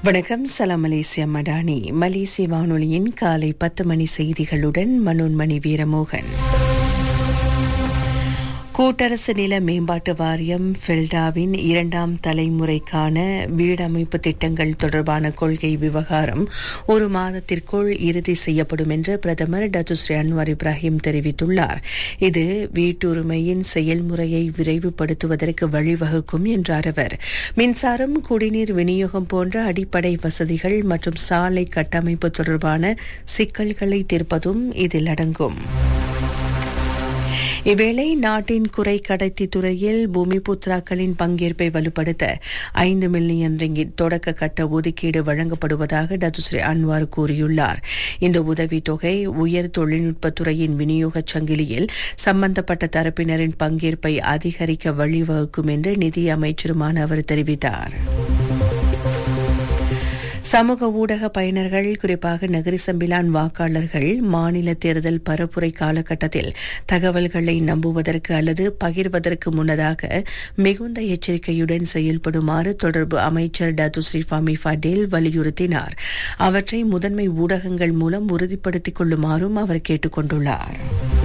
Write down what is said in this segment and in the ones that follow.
வணக்கம் சலாம் மலேசியா மடானி மலேசிய வானொலியின் காலை பத்து மணி செய்திகளுடன் மனோன்மணி வீரமோகன் கூட்டரசு நில மேம்பாட்டு வாரியம் ஃபெல்டாவின் இரண்டாம் தலைமுறைக்கான வீடமைப்பு திட்டங்கள் தொடர்பான கொள்கை விவகாரம் ஒரு மாதத்திற்குள் இறுதி செய்யப்படும் என்று பிரதமர் டத்துஸ்ரீ அன்வார் இப்ராஹிம் தெரிவித்துள்ளார் இது வீட்டுரிமையின் செயல்முறையை விரைவுபடுத்துவதற்கு வழிவகுக்கும் என்றார் அவர் மின்சாரம் குடிநீர் விநியோகம் போன்ற அடிப்படை வசதிகள் மற்றும் சாலை கட்டமைப்பு தொடர்பான சிக்கல்களை தீர்ப்பதும் இதில் அடங்கும் இவ்வேளை நாட்டின் குறை கடத்தி துறையில் பூமிபுத்ராக்களின் பங்கேற்பை வலுப்படுத்த ஐந்து மில்லியன் ரிங்கிட் தொடக்க கட்ட ஒதுக்கீடு வழங்கப்படுவதாக டத்துஸ்ரீ அன்வார் கூறியுள்ளார் இந்த உதவித்தொகை உயர் தொழில்நுட்பத்துறையின் விநியோகச் சங்கிலியில் சம்பந்தப்பட்ட தரப்பினரின் பங்கேற்பை அதிகரிக்க வழிவகுக்கும் என்று நிதி அமைச்சருமான அவர் தெரிவித்தார் சமூக ஊடக பயனர்கள் குறிப்பாக நகரி சம்பிலான் வாக்காளர்கள் மாநில தேர்தல் பரப்புரை காலகட்டத்தில் தகவல்களை நம்புவதற்கு அல்லது பகிர்வதற்கு முன்னதாக மிகுந்த எச்சரிக்கையுடன் செயல்படுமாறு தொடர்பு அமைச்சர் டத்துஸ்ரீ ஃபாமி ஃபடேல் வலியுறுத்தினார் அவற்றை முதன்மை ஊடகங்கள் மூலம் உறுதிப்படுத்திக் கொள்ளுமாறும் அவர் கேட்டுக் கொண்டுள்ளார்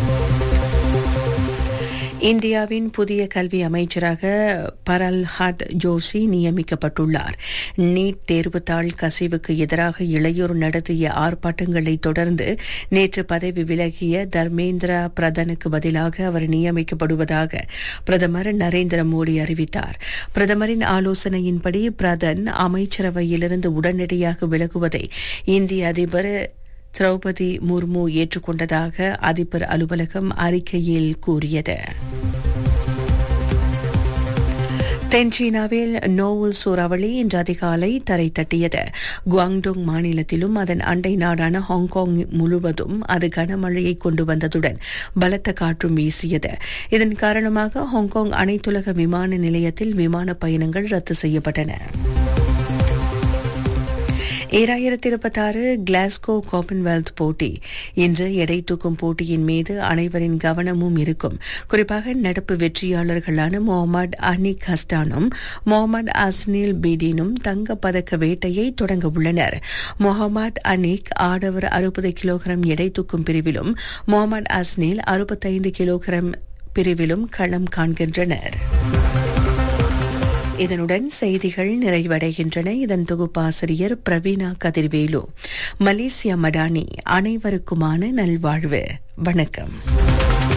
இந்தியாவின் புதிய கல்வி அமைச்சராக பரல்ஹாட் ஜோஷி நியமிக்கப்பட்டுள்ளார் நீட் தேர்வுத்தாள் கசிவுக்கு எதிராக இளையோர் நடத்திய ஆர்ப்பாட்டங்களை தொடர்ந்து நேற்று பதவி விலகிய தர்மேந்திர பிரதனுக்கு பதிலாக அவர் நியமிக்கப்படுவதாக பிரதமர் நரேந்திர மோடி அறிவித்தார் பிரதமரின் ஆலோசனையின்படி பிரதன் அமைச்சரவையிலிருந்து உடனடியாக விலகுவதை இந்திய அதிபர் திரௌபதி முர்மு ஏற்றுக்கொண்டதாக அதிபர் அலுவலகம் அறிக்கையில் கூறியது தென்சீனாவில் நோவல் சூறாவளி இன்று அதிகாலை தரை தட்டியது குவாங்டோங் மாநிலத்திலும் அதன் அண்டை நாடான ஹாங்காங் முழுவதும் அது கனமழையை கொண்டு வந்ததுடன் பலத்த காற்றும் வீசியது இதன் காரணமாக ஹாங்காங் அனைத்துலக விமான நிலையத்தில் விமான பயணங்கள் ரத்து செய்யப்பட்டன ஈராயிரத்தி இருபத்தாறு கிளாஸ்கோ காமன்வெல்த் போட்டி இன்று எடை தூக்கும் போட்டியின் மீது அனைவரின் கவனமும் இருக்கும் குறிப்பாக நடப்பு வெற்றியாளர்களான முகமது அனிக் ஹஸ்டானும் முகமது அஸ்னில் பீடினும் தங்க பதக்க வேட்டையை தொடங்க உள்ளனர் முகமது அனிக் ஆடவர் அறுபது கிலோகிராம் எடை தூக்கும் பிரிவிலும் முகமது அஸ்னில் அறுபத்தைந்து கிலோகிராம் பிரிவிலும் களம் காண்கின்றனர் இதனுடன் செய்திகள் நிறைவடைகின்றன இதன் தொகுப்பாசிரியர் பிரவீணா கதிர்வேலு மலேசியா மடானி அனைவருக்குமான நல்வாழ்வு வணக்கம்